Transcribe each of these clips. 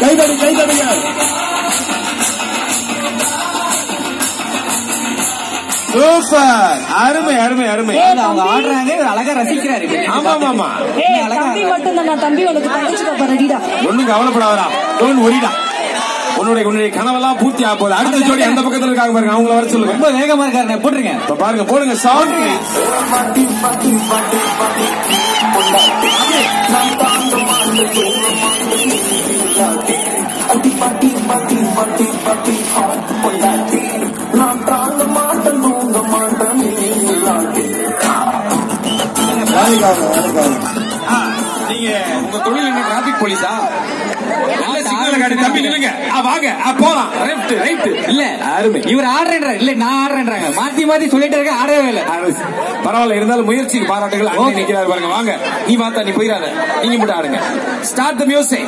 Kaithady கைதடிங்க super அருமை அருமை அருமை அவங்க ஆடுறாங்க இவர் அழகா ரசிக்கிறாரு ஆமா ஆமா ஆமா ஏய் அழகா தம்பி மட்டும் தான் நான் தம்பி உனக்கு தங்கச்சி பாப்பா ஒண்ணும் கவலைப்படாதடா டோன் ஒரிடா உன்னுடைய உன்னுடைய கனவெல்லாம் பூர்த்தி ஆக போகுது அடுத்த ஜோடி அந்த பக்கத்துல இருக்காங்க பாருங்க அவங்கள வர சொல்லுங்க ரொம்ப வேகமா இருக்காரு போட்டுருங்க இப்ப பாருங்க போடுங்க சவுண்ட் நீங்க உங்க தொழில் என்ன டிராபிக் போலீஸா நல்ல சிக்னல் காட்டி தம்பி நில்லுங்க ஆ, வாங்க ஆ, போலாம் லெஃப்ட் ரைட் இல்ல அருமை இவர் ஆடுறேன்றாரு இல்ல நான் ஆடுறேன்றாங்க மாத்தி மாத்தி சொல்லிட்டு இருக்க ஆடவே இல்ல பரவாயில்ல இருந்தாலும் முயற்சிக்கு பாராட்டுகள் அங்கே நிக்கிறாரு பாருங்க வாங்க நீ மாத்தா நீ போயிடாத நீங்க மட்டும் ஆடுங்க ஸ்டார்ட் த மியூசிக்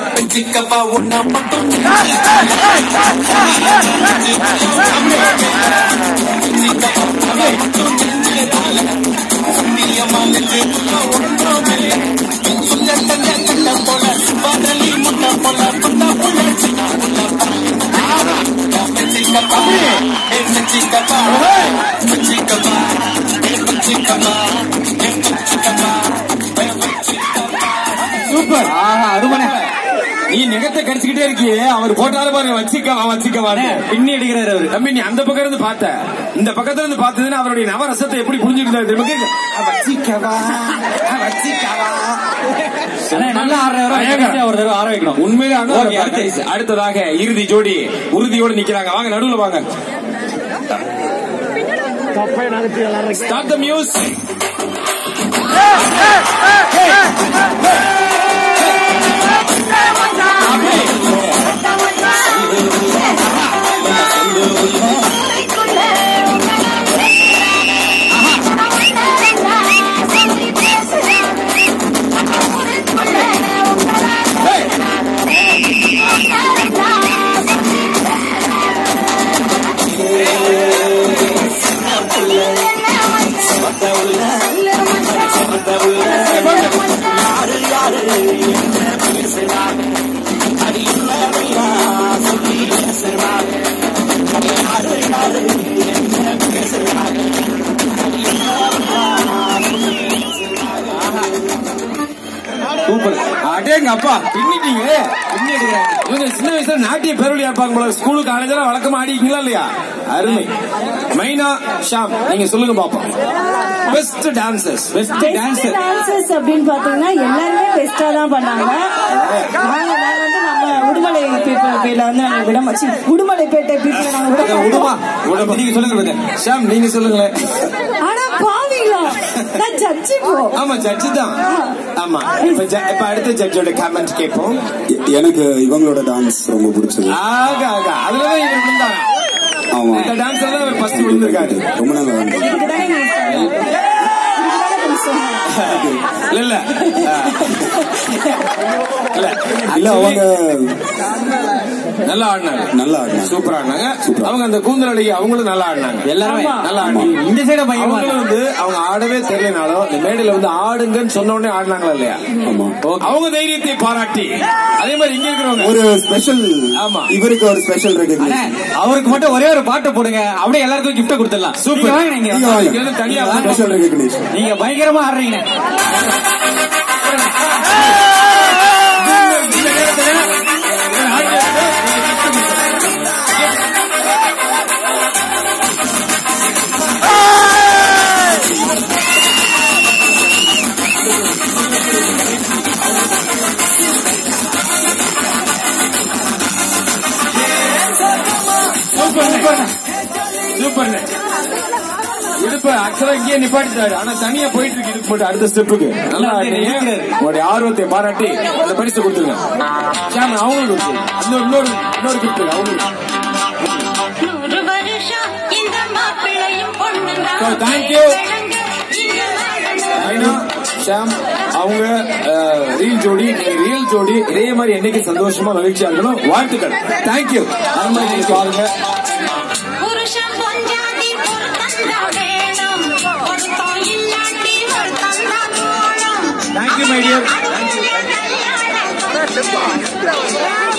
சூப்பர் ஆஹா அருமனை நீ நெகத்தை கடிச்சுக்கிட்டே இருக்கியே அவர் போட்டாலும் பாருங்க வச்சிக்கவா வச்சிக்கவா பின்னி அடிக்கிறாரு அவரு தம்பி நீ அந்த பக்கம் இருந்து பார்த்த இந்த பக்கத்துல இருந்து பார்த்ததுன்னா அவருடைய நவரசத்தை எப்படி புரிஞ்சுக்கிட்டாரு தெரியுமா கேக்கு, "ஆ, வச்சிக்கவா ஆ, வச்சிக்கவா ஆனா நல்லா ஆடுறவரோ பயங்கரம். ஒரு தடவை ஆட வைக்கணும் உண்மையிலே ஆனா ஓகே, அடுத்து. அடுத்ததாக இறுதி ஜோடி உறுதியோடு நிக்கிறாங்க வாங்க நடுவுல வாங்க ஸ்டார்ட் த மியூசிக் சூப்பர் அடேங்க அப்பா பின்னிட்டீங்க இவங்க சின்ன வயசுல நாட்டிய பேரொழியா இருப்பாங்க போல ஸ்கூலு காலேஜ்ல வழக்கமா ஆடிக்கீங்களா இல்லையா அருமை மைனா ஷாம் நீங்க சொல்லுங்க பாப்போம் best dancers best best dancer dancers அப்படின்னு பாத்தீங்கன்னா எல்லாருமே பெஸ்டா தான் பண்ணாங்க நாங்க நாங்க வந்து நம்ம உடுமலை பீப்புள் பேர்ல வந்து நாங்க விட மாச்சு உடுமலைப்பேட்டை பீப்புள் நாங்க விட உடுமா மாட்டோம். உடுமா நீங்க சொல்லுங்க brother. ஷாம் நீங்க சொல்லுங்களேன் ஆனா பாவீங்களா நான் ஜட்ஜி போ ஆமா ஜட்ஜி தான் ஆமா இப்ப ஜ- இப்ப அடுத்த ஜட்ஜோட கமெண்ட் கேட்போம் எ- எனக்கு இவங்களோட டான்ஸ் ரொம்ப பிடிச்சது ஆக ஆக அதுலதான் இவர் விழுந்தாங்க ஆமா இந்த டான்ஸ்ல தான் அவர் ஃபர்ஸ்ட் விழுந்திருக்காரு ரொம்ப நல்லா இருந்தது இதுக்கு தானே நீ இதுக்கு தானே கொஞ்சம் சொன்னேன். இல்ல இல்ல ஆ. இல்ல இல்ல அவங்க நல்லா ஆடினாங்க நல்லா ஆடினாங்க சூப்பரா ஆடினாங்க சூப்பரா. அவங்க அந்த கூந்தல் அழகி அவங்களும் நல்லா ஆடினாங்க எல்லாருமே ஆமா. நல்லா ஆடினாங்க இந்த சைட பயங்கரமா அவங்களும் வந்து அவங்க ஆடவே தெரியலனாலும் இந்த மேடையில வந்து ஆடுங்கன்னு சொன்ன உடனே ஆடினாங்களா இல்லையா ஆமா அவங்க தைரியத்தை பாராட்டி அதே மாதிரி இங்க இருக்கிறவங்க ஒரு ஸ்பெஷல் ஆமா. இவருக்கு ஒரு ஸ்பெஷல் அண்ணே, ரெகக்னிஷன் அவருக்கு மட்டும் ஒரே ஒரு பாட்டு போடுங்க அப்படியே எல்லாருக்கும் gift கொடுத்துடலாம் சூப்பர். நீங்க வாங்க நீங்க நீங்க இங்க வந்து தனியா வாங்க ஸ்பெஷல் ரெகக்னிஷன் நீங்க பயங்கரமா ஆடுறீங்க இந்த நேரத்துல சூப்பர் சூப்பர் இடுப்பு ஆக்சுவலா இங்கேயே நிப்பாட்டிட்டாரு ஆனா தனியா போயிட்டு இருக்கு இதுக்கு மட்டும் அடுத்த ஸ்டெப்புக்கு நல்லா ஆடுறீங்க உங்களுடைய ஆர்வத்தை பாராட்டி அந்த பரிசு கொடுத்துருங்க ஷாம் அவங்களுக்கு கொடுத்துருங்க. இன்னொரு இன்னொரு இன்னொரு gift அவங்களுக்கு நூறு வருஷம் இந்த மாப்பிள்ளையும் So, thank you. பொண்ணு ஐனா ஷாம் அவங்க ரீல் ஜோடி நீங்க ரியல் ஜோடி இதே மாதிரி என்னைக்கு சந்தோஷமா மகிழ்ச்சியா இருக்கணும் வாழ்த்துக்கள் தேங்க்யூ அருமை நீங்க பாருங்க புருஷன் பொஞ்சாதி பொருத்தந்தான் வேணும் பொருத்தம் இல்லாட்டி பொருத்தந்தான் போணும் Thank you, my dear. கல்யாணம்